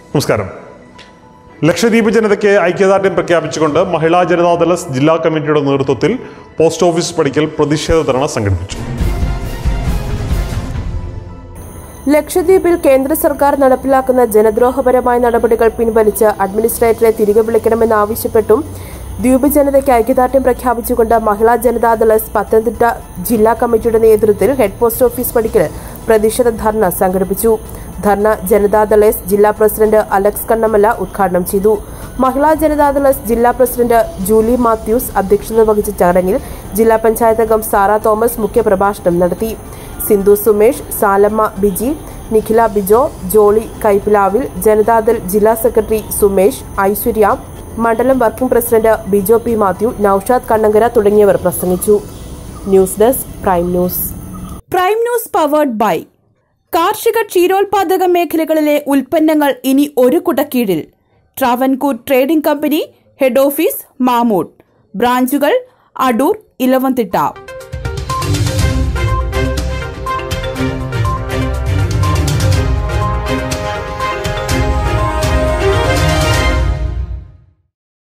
നമസ്കാരം ലക്ഷദ്വീപ് ജനതയ്ക്ക് ഐക്യദാർഢ്യം പ്രഖ്യാപിച്ചുകൊണ്ട് മഹിളാ ജനതാദള ജില്ലാ കമ്മിറ്റിയുടെ നേതൃത്വത്തിൽ പോസ്റ്റ് ഓഫീസ് പടിക്കൽ പ്രതിഷേധ ധർണ സംഘടിപ്പിച്ചു ലക്ഷദ്വീപിൽ കേന്ദ്ര സർക്കാർ നടപ്പിലാക്കുന്ന ജനദ്രോഹപരമായ നടപടികൾ പിൻവലിച്ച് അഡ്മിനിസ്ട്രേറ്ററെ തിരികെ വിളിക്കണമെന്നാവശ്യപ്പെട്ടും ദ്വീപ് ജനതയ്ക്ക് ഐക്യദാർഢ്യം പ്രഖ്യാപിച്ചുകൊണ്ട് മഹിളാ ജനതാദൾ എസ് പത്തനംതിട്ട ജില്ലാ കമ്മിറ്റിയുടെ നേതൃത്വത്തിൽ ഹെഡ് പോസ്റ്റ് ഓഫീസ് പടിക്കൽ പ്രതിഷേധ ധർണ സംഘടിപ്പിച്ചു ധർണ ജനതാദൾ എസ് ജില്ലാ പ്രസിഡന്റ് അലക്സ് കണ്ണമല ഉദ്ഘാടനം ചെയ്തു മഹിളാ ജനതാദൾ എസ് ജില്ലാ പ്രസിഡന്റ് ജൂലി മാത്യൂസ് അധ്യക്ഷത വഹിച്ച ചടങ്ങിൽ ജില്ലാ പഞ്ചായത്ത് അംഗം സാറ തോമസ് മുഖ്യപ്രഭാഷണം നടത്തി സിന്ധു സുമേഷ് സാലമ്മ ബിജി നിഖില ബിജോ ജോളി കൈപ്പിലാവിൽ ജനതാദൾ ജില്ലാ സെക്രട്ടറി സുമേഷ് ഐശ്വര്യ മണ്ഡലം working president Bijo P Mathew Noushad Kannankara തുടങ്ങിയവർ പ്രസംഗിച്ചു news desk prime news prime news powered by കാർഷിക ക്ഷീരോത്പാദക മേഖലകളിലെ ഉൽപ്പന്നങ്ങൾ ഇനി ഒരു കുടക്കീഴിൽ Travancore trading company head office Mamood ബ്രാഞ്ചുകൾ അടൂർ ഇലവന്തിട്ട